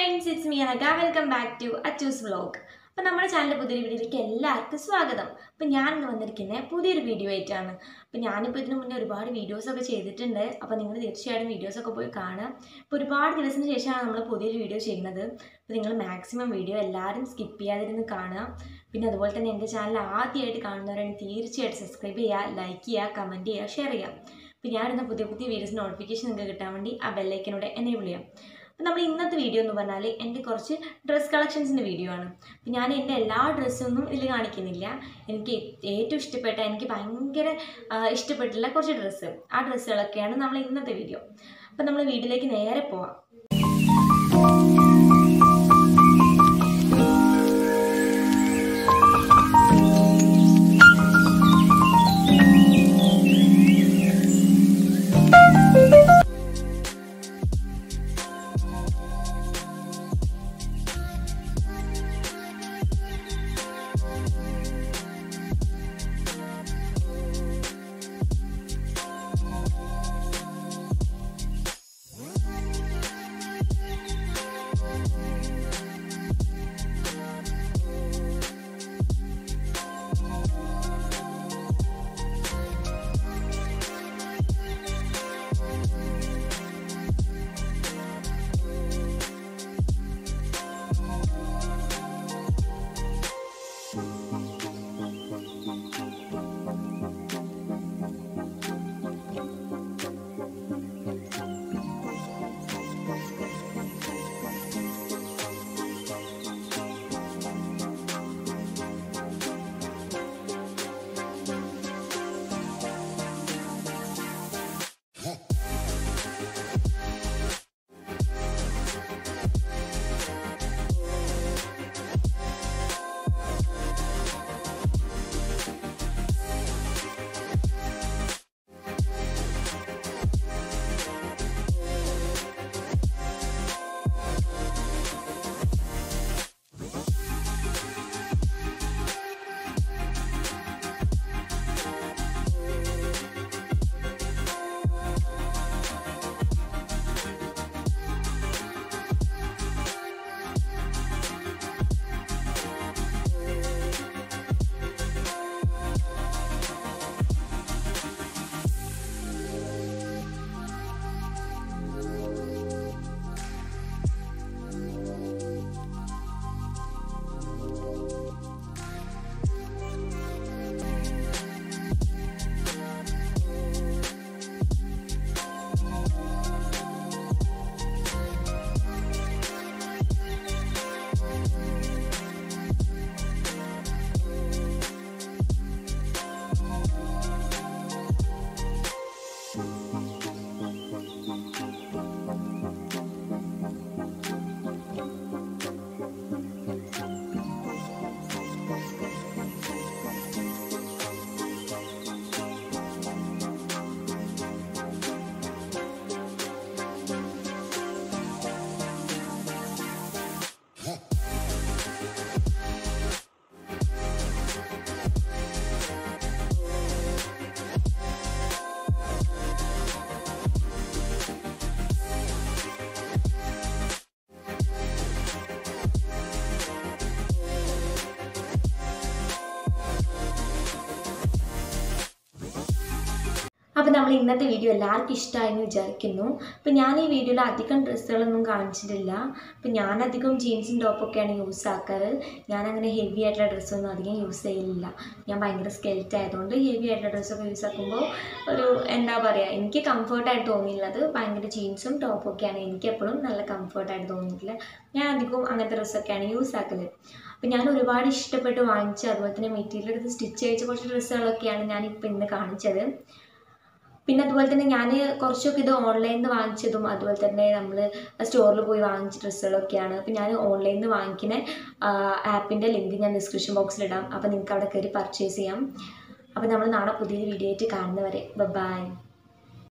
friends it's me Anakha welcome back to Achus vlog അപ്പോൾ നമ്മുടെ ചാനലിൻ്റെ പുതിയൊരു വീഡിയോയിലേക്ക് എല്ലാവർക്കും സ്വാഗതം അപ്പോൾ ഞാൻ ഇന്ന് വന്നിരിക്കുന്നത് പുതിയൊരു വീഡിയോ ആയിട്ടാണ് അപ്പോൾ ഞാനിപ്പോൾ ഇതിനു മുന്നേ ഒരുപാട് വീഡിയോസൊക്കെ ചെയ്തിട്ടുണ്ട് അപ്പോൾ നിങ്ങൾ തീർച്ചയായിട്ടും വീഡിയോസൊക്കെ പോയി കാണുക ഇപ്പോൾ ഒരുപാട് ദിവസത്തിന് ശേഷമാണ് നമ്മൾ പുതിയൊരു വീഡിയോ ചെയ്യുന്നത് അപ്പോൾ നിങ്ങൾ മാക്സിമം വീഡിയോ എല്ലാവരും സ്കിപ്പ് ചെയ്യാതിരുന്ന് കാണുക പിന്നെ അതുപോലെ തന്നെ എൻ്റെ ചാനൽ ആദ്യമായിട്ട് കാണുന്നവരാണെങ്കിൽ തീർച്ചയായിട്ടും സബ്സ്ക്രൈബ് ചെയ്യുക ലൈക്ക് ചെയ്യുക കമൻറ്റ് ചെയ്യുക ഷെയർ ചെയ്യുക അപ്പോൾ ഞാനിടുന്ന പുതിയ പുതിയ വീഡിയോസ് നോട്ടിഫിക്കേഷൻ നിങ്ങൾക്ക് കിട്ടാൻ വേണ്ടി ആ ബെല്ലൈക്കനോട് എനേബിൾ ചെയ്യാം അപ്പം നമ്മൾ ഇന്നത്തെ വീഡിയോ എന്ന് പറഞ്ഞാൽ എൻ്റെ കുറച്ച് ഡ്രസ് കളക്ഷൻസിൻ്റെ വീഡിയോ ആണ് അപ്പം ഞാൻ എൻ്റെ എല്ലാ ഡ്രസ്സൊന്നും ഇതിൽ കാണിക്കുന്നില്ല എനിക്ക് ഏറ്റവും ഇഷ്ടപ്പെട്ട എനിക്ക് ഭയങ്കര ആ, ഇഷ്ടപ്പെട്ടുള്ള കുറച്ച് ഡ്രസ്സ് ആ ഡ്രസ്സുകളൊക്കെയാണ് നമ്മൾ ഇന്നത്തെ വീഡിയോ അപ്പം നമ്മൾ വീട്ടിലേക്ക് നേരെ പോവാം അപ്പോൾ നമ്മൾ ഇന്നത്തെ വീഡിയോ എല്ലാവർക്കും ഇഷ്ടമായെന്ന് വിചാരിക്കുന്നു അപ്പോൾ ഞാൻ ഈ വീഡിയോയിൽ അധികം ഡ്രസ്സുകളൊന്നും കാണിച്ചിട്ടില്ല അപ്പോൾ ഞാൻ അധികം ജീൻസും ടോപ്പൊക്കെയാണ് യൂസ് ആക്കാറ് ഞാൻ അങ്ങനെ ഹെവി ആയിട്ടുള്ള ഡ്രസ്സൊന്നും അധികം യൂസ് ചെയ്യലില്ല ഞാൻ ഭയങ്കര സ്കെൽറ്റ് ആയതുകൊണ്ട് ഹെവി ആയിട്ടുള്ള ഡ്രസ്സൊക്കെ യൂസ് ആക്കുമ്പോൾ ഒരു എന്താ പറയുക എനിക്ക് കംഫർട്ടായിട്ട് തോന്നിയുള്ളത് ഭയങ്കര ജീൻസും ടോപ്പൊക്കെയാണ് എനിക്ക് എപ്പോഴും നല്ല കംഫർട്ടായിട്ട് തോന്നിയിട്ടുള്ളത് ഞാൻ അധികവും അങ്ങനത്തെ ഡ്രസ്സൊക്കെയാണ് യൂസ് ആക്കല് അപ്പോൾ ഞാൻ ഒരുപാട് ഇഷ്ടപ്പെട്ട് വാങ്ങിച്ച അതുപോലെ തന്നെ മെറ്റീരിയൽ എടുത്ത് സ്റ്റിച്ച് ചെയ്ത കുറച്ച് ഡ്രസ്സുകളൊക്കെയാണ് ഞാനിപ്പോൾ ഇന്ന് കാണിച്ചത് പിന്നെ അതുപോലെ തന്നെ ഞാൻ കുറച്ചൊക്കെ ഇത് ഓൺലൈനിൽ നിന്ന് വാങ്ങിച്ചതും അതുപോലെ തന്നെ നമ്മൾ സ്റ്റോറിൽ പോയി വാങ്ങിച്ച ഡ്രസ്സുകളൊക്കെയാണ് അപ്പോൾ ഞാൻ ഓൺലൈനിൽ നിന്ന് വാങ്ങിക്കുന്ന ആപ്പിൻ്റെ ലിങ്ക് ഞാൻ ഡിസ്ക്രിപ്ഷൻ ബോക്സിലിടാം അപ്പോൾ നിങ്ങൾക്ക് അവിടെ കയറി പർച്ചേസ് ചെയ്യാം അപ്പോൾ നമ്മൾ നാളെ പുതിയൊരു വീഡിയോ ആയിട്ട് കാണുന്നവരെ ബൈ